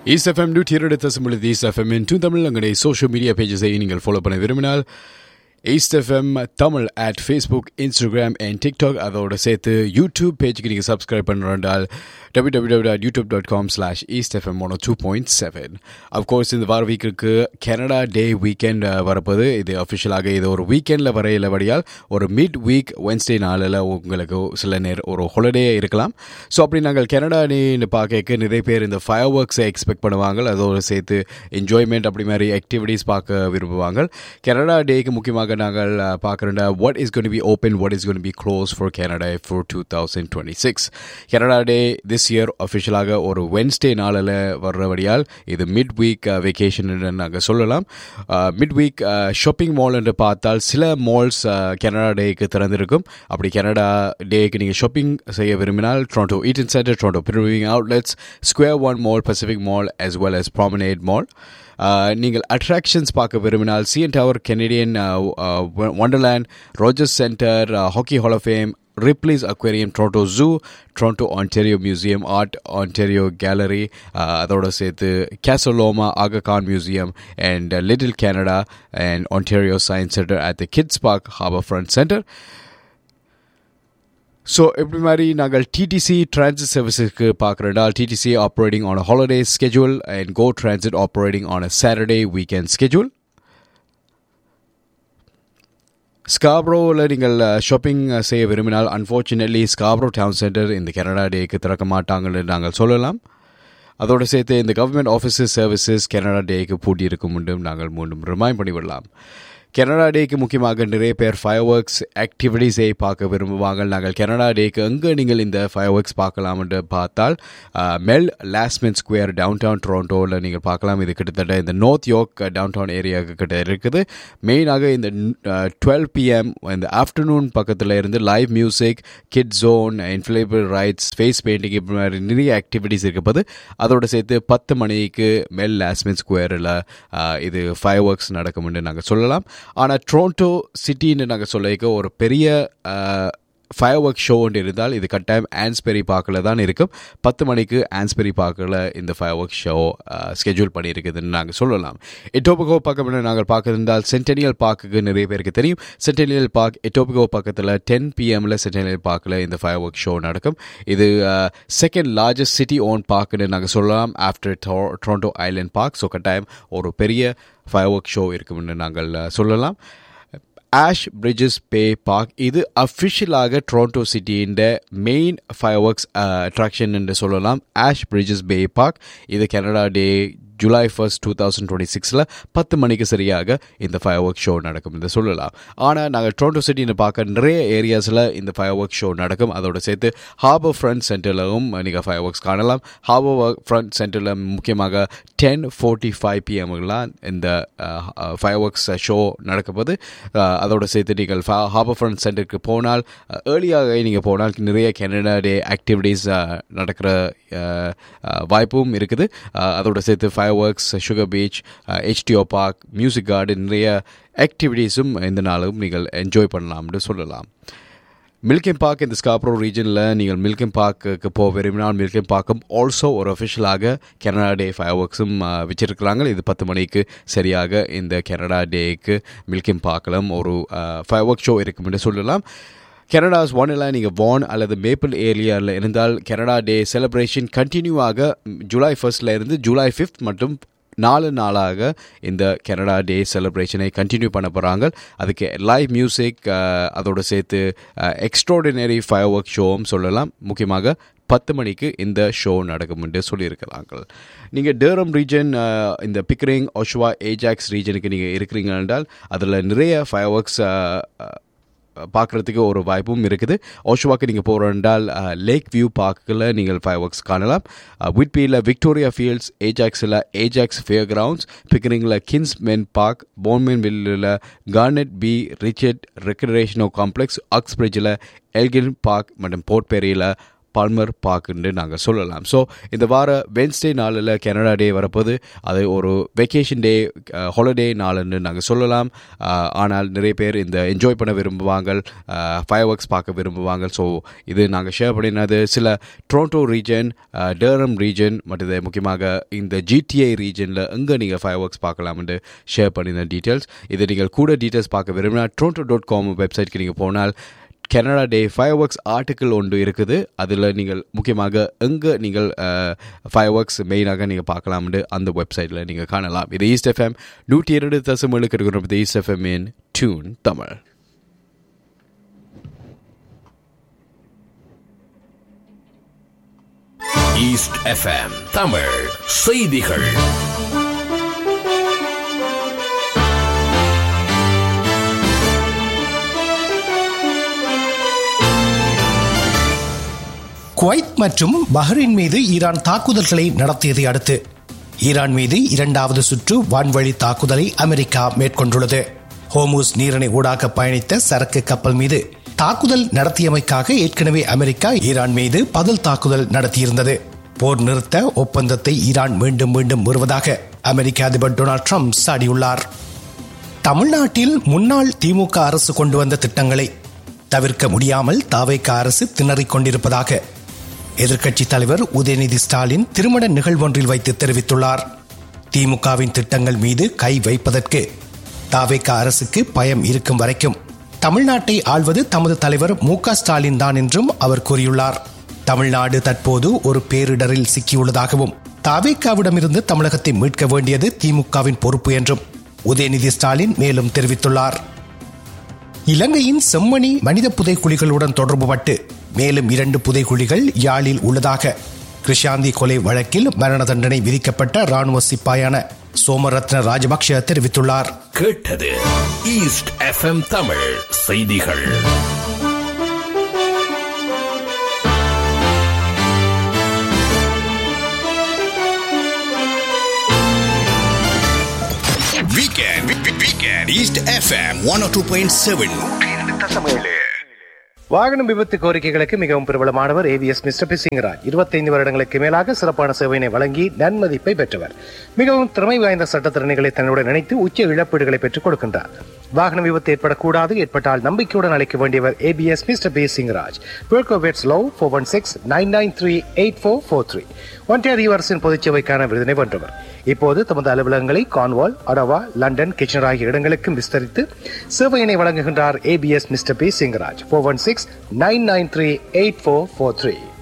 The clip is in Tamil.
ஈஸ்ட் எஃப்எம் நூற்றி இரண்டு தசமில் ஈஸ்ட் எஃப்எம் இன் தமிழ் எங்களுடைய சோஷியல் மீடியா பேஜஸை நீங்கள் ஃபாலோ பண்ண விரும்பினால் east FM Tamil at Facebook Instagram and TikTok அதோட சேர்த்து யூடியூப் பேஜுக்கு நீங்கள் சப்ஸ்கிரைப் பண்ணுறால் W W W dot YouTube dot com slash east FM one two point seven of course இந்த வார வீக்குக்கு கனடா டே வீக்கெண்ட் வரப்போது இது அஃபிஷியலாக இது ஒரு வீக்கெண்டில் வரையிலபடியால் ஒரு மிட் வீக் வென்ஸ்டே நாளில் உங்களுக்கு சில நேரம் ஒரு ஹாலிடே இருக்கலாம் ஸோ அப்படி நாங்கள் கனடா டேன்னு பார்க்க நிறைய பேர் இந்த ஃபயர் ஒர்க்ஸை எக்ஸ்பெக்ட் பண்ணுவாங்க அதோடு சேர்த்து என்ஜாய்மெண்ட் அப்படி மாதிரி ஆக்டிவிட்டீஸ் பார்க்க விரும்புவாங்க கனடா டேக்கு முக்கியமாக நாங்கள் பார்க்குறோம்னா what is gonna be open what is gonna be close for Canada for two thousand twenty six Canada day this year அஃபிஷியலாக ஒரு வென்ஸ்டே நாளில் வர்றபடியால் இது மிட் வீக் வெக்கேஷன் நாங்கள் சொல்லலாம் மிட் வீக் ஷாப்பிங் மால் என்று பார்த்தால் சில மால்ஸ் கனடா டேக்கு திறந்திருக்கும் அப்படி கனடா டேக்கு நீங்கள் ஷாப்பிங் செய்ய விரும்பினால் Toronto Eaton Centre Toronto premium outlets square one mall Pacific mall as well as Promenade mall நீங்கள் அட்ராக்ஷன்ஸ் பார்க்க விரும்பினால் CN tower Canadian wonderland Rogers Centre hockey hall of fame Ripley's aquarium Toronto zoo Toronto Ontario museum art Ontario gallery அதோட சேர்த்து Casa Loma Aga Khan museum and little Canada and Ontario science centre at the kids park harbour front centre so இப்படி மாதிரி நாங்கள் டிடிசி டிரான்சிட் சர்வீஸுக்கு பார்க்குறோம்னா TTC operating on holiday schedule and go transit operating on a Saturday weekend schedule ஸ்காப்ரோவில் நீங்கள் ஷாப்பிங் செய்ய விரும்பினால் அன்ஃபார்ச்சுனேட்லி ஸ்காப்ரோ டவுன் சென்டர் இந்த கனடா டேக்கு திறக்க மாட்டாங்கன்னு நாங்கள் சொல்லலாம் அதோடு சேர்த்து இந்த கவர்மெண்ட் ஆஃபீஸஸ் சர்வீசஸ் கனடா டேக்கு பூட்டி இருக்கும் என்றும் நாங்கள் மீண்டும் ரிமைண்ட் பண்ணிவிடலாம் கனடா டேக்கு முக்கியமாக நிறைய பேர் ஃபயர் ஒர்க்ஸ் ஆக்டிவிட்டீஸை பார்க்க விரும்புவாங்க நாங்கள் கனடா டேக்கு எங்கே நீங்கள் இந்த ஃபயர் ஒர்க்ஸ் பார்க்கலாம் என்று பார்த்தால் Mel Lastman square downtown டொரண்டோவில் நீங்கள் பார்க்கலாம் இது கிட்டத்தட்ட இந்த நார்த் யோக் டவுன் டவுன் ஏரியாவுக்கு கிட்ட இருக்குது மெயினாக இந்த டுவெல் பிஎம் இந்த ஆஃப்டர்நூன் பக்கத்தில் இருந்து live music kid zone inflatable rides face painting இப்படி மாதிரி நிறைய ஆக்டிவிட்டீஸ் இருக்கப்போது அதோடு சேர்த்து பத்து மணிக்கு மெல் லாஸ்மென் ஸ்கொயரில் இது ஃபயர் ஒர்க்ஸ் நடக்கும்னு நாங்கள் சொல்லலாம் ஆனால் ட்ரோண்டோ சிட்டின்னு நாங்கள் சொல்லிக்க ஒரு பெரிய ஃபயர் ஒர்க் ஷோ ஒன்று இருந்தால் இது கட்டாயம் ஆன்ஸ்பெரி பார்க்கில் தான் இருக்கும் பத்து மணிக்கு ஆன்ஸ்பெரி பார்க்கில் இந்த ஃபயர் ஒர்க் ஷோ ஸ்கெட்யூல் பண்ணியிருக்குதுன்னு நாங்கள் சொல்லலாம் எட்டோபிகோ பக்கம் நாங்கள் பார்க்குறதால் சென்டெனியல் பார்க்குக்கு நிறைய பேருக்கு தெரியும் சென்டெனியல் பார்க் எட்டோபிகோ பக்கத்தில் டென் பிஎம்மில் சென்டெனியல் பார்க்கில் இந்த ஃபயர் ஒர்க் ஷோ நடக்கும் இது செகண்ட் லார்ஜஸ்ட் சிட்டி ஓன் பார்க்குன்னு நாங்கள் சொல்லலாம் after Toronto island park so கட்டாயம் ஒரு பெரிய ஃபயர் ஒர்க் ஷோ இருக்கும்னு நாங்கள் சொல்லலாம் ஆஷ் பிரிட்ஜஸ் பே பார்க் இது அஃபிஷியலாக டொரண்டோ சிட்டியின் மெயின் ஃபயர் ஒர்க்ஸ் அட்ராக்ஷன் என்று சொல்லலாம் ஆஷ் பிரிட்ஜஸ் பே பார்க் இது Canada day July first two thousand twenty சிக்ஸில் பத்து மணிக்கு சரியாக இந்த ஃபயர் ஒர்க் ஷோ நடக்கும் என்று சொல்லலாம் ஆனால் நாங்கள் டொரண்டோ சிட்டின்னு பார்க்க நிறைய ஏரியாஸில் இந்த ஃபயர் ஒர்க் ஷோ நடக்கும் அதோடு சேர்த்து ஹார்பர் ஃப்ரண்ட் சென்டர்லும் நீங்கள் ஃபயர் ஒர்க்ஸ் காணலாம் ஹார்பர் ஃப்ரண்ட் சென்டரில் முக்கியமாக டென் ஃபோர்ட்டி ஃபைவ் பிஎம்லாம் இந்த ஃபயர் ஒர்க்ஸ் ஷோ நடக்கும்போது அதோடு சேர்த்து நீங்கள் ஹார்பர் ஃப்ரண்ட் சென்டருக்கு போனால் ஏர்லியாக நீங்கள் போனால் நிறைய கனடா டே ஆக்டிவிட்டீஸ் நடக்கிற வாய்ப்பும் இருக்குது அதோடு சேர்த்து fireworks sugar beach HTO park music garden நிறைய ஆக்டிவிட்டீஸும் இந்த நாளும் நீங்கள் என்ஜாய் பண்ணலாம்னு சொல்லலாம் மில்கிம் பார்க் இந்த ஸ்காப்ரோ ரீஜனில் நீங்கள் மில்கிம் பார்க்குக்கு போக விரும்பினால் மில்கிம் பார்க்கும் ஆல்சோ ஒரு அஃபிஷியலாக கனடா டே ஃபயர் ஒர்க்ஸும் வச்சிருக்கிறாங்க இது பத்து மணிக்கு சரியாக இந்த கனடா டேக்கு மில்கிம் பார்க்கலும் ஒரு ஃபயர் ஒர்க் ஷோ இருக்கும் என்று சொல்லலாம் கனடாஸ் ஒன்னில் நீங்கள் வான் அல்லது மேப்பிள் ஏரியாவில் இருந்தால் கனடா டே செலிப்ரேஷன் கண்டினியூ ஆக ஜூலை ஃபர்ஸ்ட்ல இருந்து ஜூலை ஃபிஃப்த் மட்டும் நாலு நாளாக இந்த கனடா டே செலிப்ரேஷனை கண்டினியூ பண்ண போகிறாங்க அதுக்கு லைவ் மியூசிக் அதோடு சேர்த்து எக்ஸ்ட்ராடினரி ஃபயர் ஒர்க் ஷோவும் சொல்லலாம் முக்கியமாக பத்து மணிக்கு இந்த ஷோ நடக்கும் என்று சொல்லியிருக்கிறாங்க நீங்கள் டேரம் ரீஜன் இந்த பிக்ரிங் ஒஷ்வா ஏஜாக்ஸ் ரீஜனுக்கு நீங்கள் இருக்கிறீங்க என்றால் அதில் நிறைய ஃபயர் ஒர்க்ஸ் பார்க்குறதுக்கு ஒரு வாய்ப்பும் இருக்குது ஓஷுவாக்கு நீங்கள் போகிறோண்டால் லேக் வியூ பார்க்கில் நீங்கள் ஃபயர் ஒர்க்ஸ் காணலாம் விட்பியில் விக்டோரியா ஃபீல்ட்ஸ் ஏஜாக்ஸில் ஏஜாக்ஸ் ஃபேர் கிரவுண்ட்ஸ் பிக்ரிங்கில் கின்ஸ் மென் பார்க் போன்மென் வில்லில் Garnet B Richard recreation complex ஆக்ஸ்பிரிட்ஜில் எல்கின் பார்க் மற்றும் போர்ட் பேரியில் பால்மர் பார்க்குன்னு நாங்கள் சொல்லலாம் ஸோ இந்த வார வென்ஸ்டே நாளில் கனடா டே வரப்போது அது ஒரு வெக்கேஷன் டே ஹாலிடே நாள்னு நாங்கள் சொல்லலாம் அஹ், ஆனால் நிறைய பேர் இந்த என்ஜாய் பண்ண விரும்புவாங்க ஃபயர் ஒர்க்ஸ் பார்க்க விரும்புவாங்க ஸோ இது நாங்கள் ஷேர் பண்ணினது சில டொரண்டோ ரீஜன் டேரம் ரீஜன் மற்றது முக்கியமாக இந்த ஜிடிஐ ரீஜனில் எங்கே நீங்கள் ஃபயர் ஒர்க்ஸ் பார்க்கலாம்னு ஷேர் பண்ணியிருந்த டீட்டெயில்ஸ் இது நீங்கள் கூட டீட்டெயில்ஸ் பார்க்க விரும்பினா டொரண்டோ டாட் காம் வெப்சைட்க்கு நீங்கள் போனால் Canada day fireworks article ஒன்று இருக்குது அதில் நீங்கள் முக்கியமாக எங்கே நீங்கள் ஃபயர் ஒர்க்ஸ் மெயினாக நீங்கள் பார்க்கலாம்னு அந்த வெப்சைட்டில் நீங்கள் காணலாம் இது ஈஸ்ட் எஃப்எம் நூற்றி இரண்டு தசம் ஏழு இருக்கிறது ஈஸ்ட் எஃப்எம் இன் tune Tamil east FM Tamil செய்திகள் குவைத் மற்றும் பஹ்ரைன் மீது ஈரான் தாக்குதல்களை நடத்தியதை அடுத்து ஈரான் மீது இரண்டாவது சுற்று வான்வழி தாக்குதலை அமெரிக்கா மேற்கொண்டுள்ளது ஹோமூஸ் நீரிணை ஊடாக பயணித்த சரக்கு கப்பல் மீது தாக்குதல் நடத்தியமைக்காக ஏற்கனவே அமெரிக்கா ஈரான் மீது பதில் தாக்குதல் நடத்தியிருந்தது போர் நிறுத்த ஒப்பந்தத்தை ஈரான் மீண்டும் மீண்டும் வருவதாக அமெரிக்க அதிபர் டொனால்ட் ட்ரம்ப் சாடியுள்ளார் தமிழ்நாட்டில் முன்னாள் திமுக அரசு கொண்டு வந்த திட்டங்களை தவிர்க்க முடியாமல் தாவேக அரசு திணறிக் கொண்டிருப்பதாக எதிர்க்கட்சித் தலைவர் உதயநிதி ஸ்டாலின் திருமண நிகழ்வொன்றில் வைத்து தெரிவித்துள்ளார் திமுகவின் திட்டங்கள் மீது கை வைப்பதற்கு தாவேக அரசுக்கு பயம் இருக்கும் வரைக்கும் தமிழ்நாட்டை ஆள்வது தமது தலைவர் மு க ஸ்டாலின் தான் என்றும் அவர் கூறியுள்ளார் தமிழ்நாடு தற்போது ஒரு பேரிடரில் சிக்கியுள்ளதாகவும் தாவேக்காவிடமிருந்து தமிழகத்தை மீட்க வேண்டியது திமுகவின் பொறுப்பு என்றும் உதயநிதி ஸ்டாலின் மேலும் தெரிவித்துள்ளார் இலங்கையின் செம்மணி மனித புதைக்குழிகளுடன் தொடர்புபட்டு மேலும் இரண்டு புதைக்குழிகள் யாழில் உள்ளதாக கிருஷாந்தி கொலை வழக்கில் மரண தண்டனை விதிக்கப்பட்ட ராணுவ சிப்பாயான சோமரத்ன ராஜபக்ஷ தெரிவித்துள்ளார் கேட்டது ஈஸ்ட் எஃப்எம் தமிழ் செய்திகள் Weekend, week- week- weekend, East FM 102.7. வாகனம் விபத்து கோரிக்கைகளுக்கு மிகவும் பிரபலமானவர் ஏவிஎஸ் மிஸ்டர் பிசிங்கராஜ் இருபத்தைந்து வருடங்களுக்கு மேலாக சிறப்பான சேவையினை வழங்கி நன்மதிப்பை பெற்றவர் மிகவும் திறமை வாய்ந்த சட்டத்திறனிகளை தன்னுடன் நினைத்து உச்ச இழப்பீடுகளை பெற்றுக் கொடுக்கின்றார் வாகன விபத்து ஏற்படக்கூடாது ஏற்பட்டால் நம்பிக்கையுடன் அழைக்க வேண்டியவர் ஏபிஎஸ் மிஸ்டர் பி சிங்கராஜ் பெர்கோவேட்ஸ் லோ four one six nine nine three eight four four three ஒன்றிய அரசின் பொதுச்சேவைக்கான விருதினை வென்றவர் இப்போது தமது அலுவலகங்களை கான்வால் அடவா லண்டன் கிச்சனர் ஆகிய இடங்களுக்கும் விஸ்தரித்து சேவையினை வழங்குகின்றார் ABS mister P Singaraj four one six nine nine three eight four four three